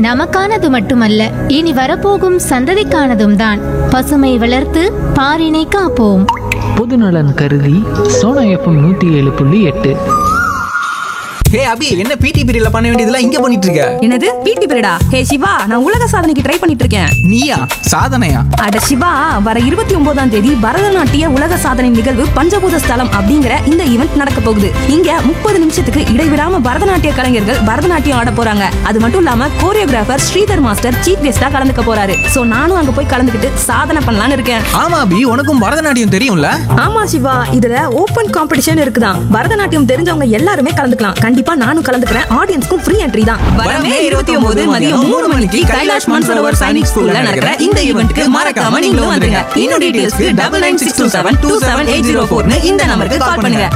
நமக்கானது மட்டுமல்ல இனி வரப்போகும் சந்ததிக்கானதும் தான் பசுமை வளர்த்து பாரினை காப்போம் பொதுநலன் கருதி சோனா எஃப்எம் நூற்றி ஏழு புள்ளி எட்டு ஹே அபி என்ன பிடி பீரியட்ல பண்ண வேண்டியதெல்லாம் இங்க பண்ணிட்டு இருக்க என்னது பிடி பீரியடா ஹே சிவா நான் உலக சாதனைக்கு ட்ரை பண்ணிட்டு இருக்கேன் நீயா சாதனையா அட சிவா வர இருபத்தி ஒன்பதாம் தேதி பரதநாட்டிய உலக சாதனை நிகழ்வு பஞ்சபூத ஸ்தலம் அப்படிங்கிற இந்த ஈவெண்ட் நடக்க போகுது இங்க முப்பது நிமிஷத்துக்கு இடைவிடாம பரதநாட்டிய கலைஞர்கள் பரதநாட்டியம் ஆட போறாங்க அது மட்டும் இல்லாம கோரியோகிராஃபர் ஸ்ரீதர் மாஸ்டர் சீஃப் கெஸ்டா கலந்துக்க போறாரு சோ நானும் அங்க போய் கலந்துக்கிட்டு சாதனை பண்ணலாம்னு இருக்கேன் ஆமா அபி உனக்கும் பரதநாட்டியம் தெரியும்ல ஆமா சிவா இதுல ஓபன் காம்படிஷன் இருக்குதான் பரதநாட்டியம் தெரிஞ்சவங்க எல்லாருமே கலந்துக்கலாம் கண்டிப்பா நானும் கலந்துக்கிறேன் ஆடியன்ஸ்க்கும் ஃப்ரீ என்ட்ரி தான் வரமே இருபத்தி ஒன்பது மதியம் மூணு மணிக்கு கைலாஷ் மன்சரோவர் சைனிக் ஸ்கூல்ல நடக்கிற இந்த ஈவெண்ட்க்கு மறக்காம நீங்களும் வந்துருங்க இன்னும் டீடைல்ஸ்க்கு double nine six two seven two seven eight zero ஃபோர்னு இந்த நம்பருக்கு கால் பண்ணுங்க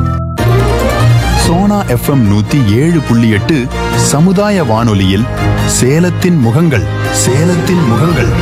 சோனா எஃப்எம் நூத்தி ஏழு புள்ளி எட்டு சமுதாய வானொலியில் சேலத்தின் முகங்கள் சேலத்தின் முகங்கள்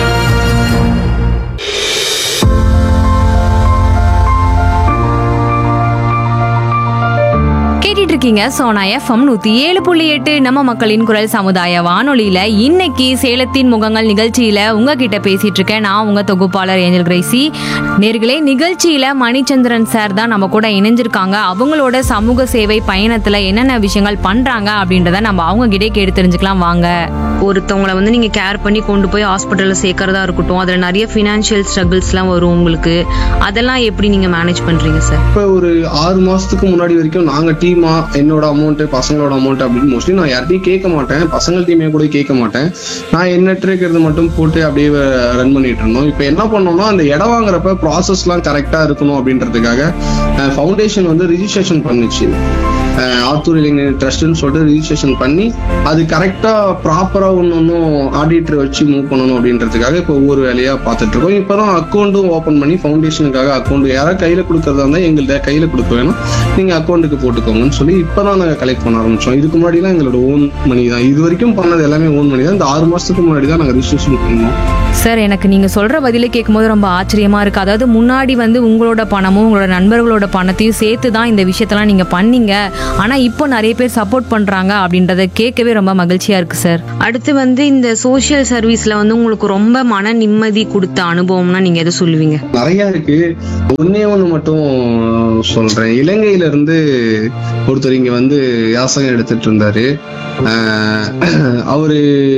கேட்டுட்டு இருக்கீங்க சோனா எஃப்எம் நூத்தி ஏழு புள்ளி எட்டு நம்ம மக்களின் குரல் சமுதாய வானொலியில இன்னைக்கு சேலத்தின் முகங்கள் நிகழ்ச்சியில உங்ககிட்ட பேசிட்டு இருக்கேன் நான் உங்க தொகுப்பாளர் ஏஞ்சல் கிரேசி நேர்களே நிகழ்ச்சியில மணிச்சந்திரன் சார் தான் நம்ம கூட இணைஞ்சிருக்காங்க அவங்களோட சமூக சேவை பயணத்துல என்னென்ன விஷயங்கள் பண்றாங்க அப்படின்றத நம்ம அவங்க கிட்டே கேட்டு தெரிஞ்சுக்கலாம் வாங்க ஒருத்தவங்களை வந்து நீங்க கேர் பண்ணி கொண்டு போய் ஹாஸ்பிட்டல்ல சேர்க்கறதா இருக்கட்டும் அதுல நிறைய ஃபினான்ஷியல் ஸ்ட்ரகிள்ஸ்லாம் வரும் உங்களுக்கு அதெல்லாம் எப்படி நீங்க மேனேஜ் பண்றீங்க சார் இப்போ ஒரு ஆறு மாசத்துக்கு முன்னாடி வரைக்கும் நாங்க டீமா என்னோட அமௌண்ட் பசங்களோட அமௌண்ட் அப்படின்னு மோஸ்ட்லி நான் யார்ட்டையும் கேட்க மாட்டேன் பசங்க டீமே கூட கேட்க மாட்டேன் நான் எண்ணற்ற இருக்கிறது மட்டும் போட்டு அப்படியே ரன் பண்ணிட்டு இருந்தோம் இப்போ என்ன பண்ணோம்னா அந்த இடம் வாங்குறப்ப ப்ராசஸ்லாம் கரெக்டா இருக்கணும் அப்படின்றதுக்காக ஃபவுண்டேஷன் வந்து ரிஜிஸ்ட்ரேஷன் பண்ணுச்சு அஹ் ஆத்தூர் இளைஞர் ட்ரஸ்ட்னு சொல்லிட்டு ரிஜிஸ்ட்ரேஷன் பண்ணி அது கரெக்டா ப்ராப்பரா ஒன்று ஒன்றும் ஆடிட்டர் வச்சு மூவ் பண்ணணும் அப்படின்றதுக்காக இப்போ ஒவ்வொரு வேலையா பார்த்துட்டு இருக்கோம் இப்போதான் அக்கௌண்ட்டும் ஓப்பன் பண்ணி ஃபவுண்டேஷனுக்காக அக்கௌண்ட் யாராவது கையில கொடுக்கறதா இருந்தால் எங்கள்கிட்ட கையில கொடுக்க வேணும் நீங்க அக்கௌண்ட்டுக்கு போட்டுக்கோங்கன்னு சொல்லி இப்போதான் நாங்கள் கலெக்ட் பண்ண ஆரம்பிச்சோம் இதுக்கு முன்னாடிலாம் எங்களோட ஓன் மணி தான் இது வரைக்கும் பண்ணது எல்லாமே ஓன் மணி தான் இந்த ஆறு மாசத்துக்கு முன்னாடி தான் நாங்கள் ரிஜிஸ்ட்ரேஷன் பண்ணோம் சார் எனக்கு நீங்க சொல்ற பதிலை கேட்கும்போது ரொம்ப ஆச்சரியமா இருக்கு அதாவது முன்னாடி வந்து உங்களோட பணமும் உங்களோட நண்பர்களோட பணத்தையும் சேர்த்து தான் இந்த விஷயத்தெல்லாம் நீங்க பண்ணீங்க ஆனா இப்போ நிறைய பேர் சப்போர்ட் பண்றாங்க அப்படின்றத கேட்கவே ரொம்ப மகிழ்ச்சியா இருக்கு சார் அடுத்து வந்து இந்த சோஷியல் சர்வீஸ்ல வந்து உங்களுக்கு ரொம்ப மன நிம்மதி கொடுத்த அனுபவம்னா நீங்க எதை சொல்லுவீங்க நிறைய இருக்கு ஒன்னே ஒண்ணு மட்டும் சொல்றேன் இலங்கையில இருந்து ஒருத்தர் இங்க வந்து யாசகம் எடுத்துட்டு இருந்தாரு ஆஹ் அவரு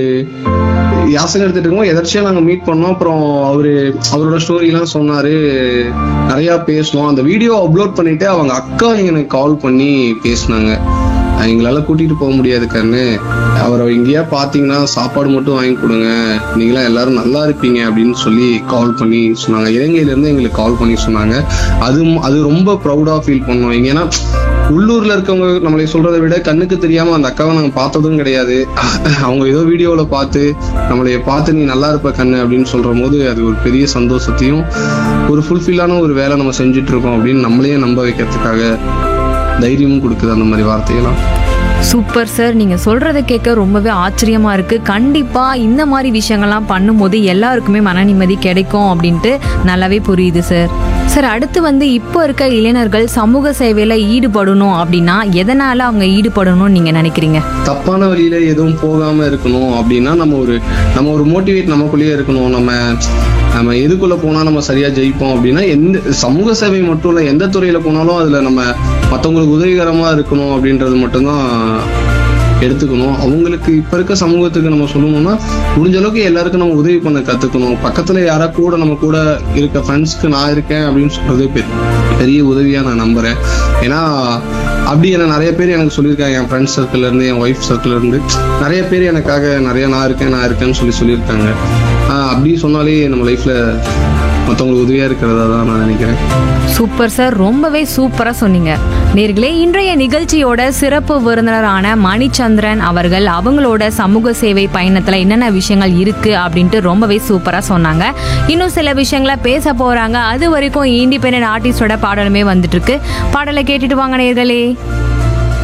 யாசகம் எடுத்துட்டு இருக்கோம் எதர்ச்சியா நாங்க மீட் பண்ணோம் அப்புறம் அவரு அவரோட ஸ்டோரி எல்லாம் சொன்னாரு நிறைய பேசணும் அந்த வீடியோ அப்லோட் பண்ணிட்டு அவங்க அக்கா எனக்கு கால் பண்ணி பேசினாங்க எங்களால கூட்டிட்டு போக முடியாது கண்ணு அவரை எங்கேயா பாத்தீங்கன்னா சாப்பாடு மட்டும் வாங்கி கொடுங்க நீங்களாம் எல்லாரும் நல்லா இருப்பீங்க அப்படின்னு சொல்லி கால் பண்ணி சொன்னாங்க இலங்கையில இருந்து எங்களுக்கு கால் பண்ணி சொன்னாங்க அது அது ரொம்ப ப்ரௌடா ஃபீல் பண்ணோம் ஏன்னா உள்ளூர்ல இருக்கவங்க நம்மளை சொல்றதை விட கண்ணுக்கு தெரியாம அந்த அக்காவை நாங்க பார்த்ததும் கிடையாது அவங்க ஏதோ வீடியோல பார்த்து நம்மளைய பார்த்து நீ நல்லா இருப்ப கண்ணு அப்படின்னு சொல்ற போது அது ஒரு பெரிய சந்தோஷத்தையும் ஒரு ஃபுல்ஃபில்லான ஒரு வேலை நம்ம செஞ்சுட்டு இருக்கோம் அப்படின்னு நம்மளையே நம்ப வைக்கிறதுக்காக தைரியமும் கொடுக்குது அந்த மாதிரி வார்த்தையெல்லாம் சூப்பர் சார் நீங்க சொல்றத கேட்க ரொம்பவே ஆச்சரியமா இருக்கு கண்டிப்பா இந்த மாதிரி விஷயங்கள்லாம் பண்ணும்போது எல்லாருக்குமே மன நிம்மதி கிடைக்கும் அப்படின்ட்டு நல்லாவே புரியுது சார் சார் அடுத்து வந்து இப்போ இருக்க இளைஞர்கள் சமூக சேவையில ஈடுபடணும் அப்படின்னா எதனால அவங்க ஈடுபடணும்னு நீங்க நினைக்கிறீங்க தப்பான வழியில எதுவும் போகாம இருக்கணும் அப்படின்னா நம்ம ஒரு நம்ம ஒரு மோட்டிவேட் நமக்குள்ளேயே இருக்கணும் நம்ம நம்ம எதுக்குள்ள போனா நம்ம சரியா ஜெயிப்போம் அப்படின்னா எந்த சமூக சேவை மட்டும் இல்ல எந்த துறையில போனாலும் அதுல நம்ம மத்தவங்களுக்கு உதவிகரமா இருக்கணும் அப்படின்றது மட்டும்தான் எடுத்துக்கணும் அவங்களுக்கு இப்ப இருக்க சமூகத்துக்கு நம்ம சொல்லணும்னா முடிஞ்ச அளவுக்கு எல்லாருக்கும் நம்ம உதவி பண்ண கத்துக்கணும் பக்கத்துல யாரா கூட நம்ம கூட இருக்க ஃப்ரெண்ட்ஸ்க்கு நான் இருக்கேன் அப்படின்னு சொல்றதே பெரிய பெரிய உதவியா நான் நம்புறேன் ஏன்னா அப்படி என்ன நிறைய பேர் எனக்கு சொல்லியிருக்காங்க என் ஃப்ரெண்ட்ஸ் சர்க்கிள்ல இருந்து என் ஒய்ஃப் சர்க்கிள்ல இருந்து நிறைய பேர் எனக்காக நிறைய நான் இருக்கேன் நான் இருக்கேன்னு சொல்லி சொல்லியிருக்காங்க ஆஹ் அப்படி சொன்னாலே நம்ம லைஃப்ல மற்றவங்களுக்கு உதவியா இருக்கிறதா தான் நான் நினைக்கிறேன் சூப்பர் சார் ரொம்பவே சூப்பரா சொன்னீங்க நேர்களே இன்றைய நிகழ்ச்சியோட சிறப்பு விருந்தினரான மணிச்சந்திரன் அவர்கள் அவங்களோட சமூக சேவை பயணத்துல என்னென்ன விஷயங்கள் இருக்கு அப்படின்ட்டு ரொம்பவே சூப்பரா சொன்னாங்க இன்னும் சில விஷயங்களை பேச போறாங்க அது வரைக்கும் இண்டிபெண்டன்ட் ஆர்டிஸ்டோட பாடலுமே வந்துட்டு இருக்கு பாடலை கேட்டுட்டு வாங்க நேர்களே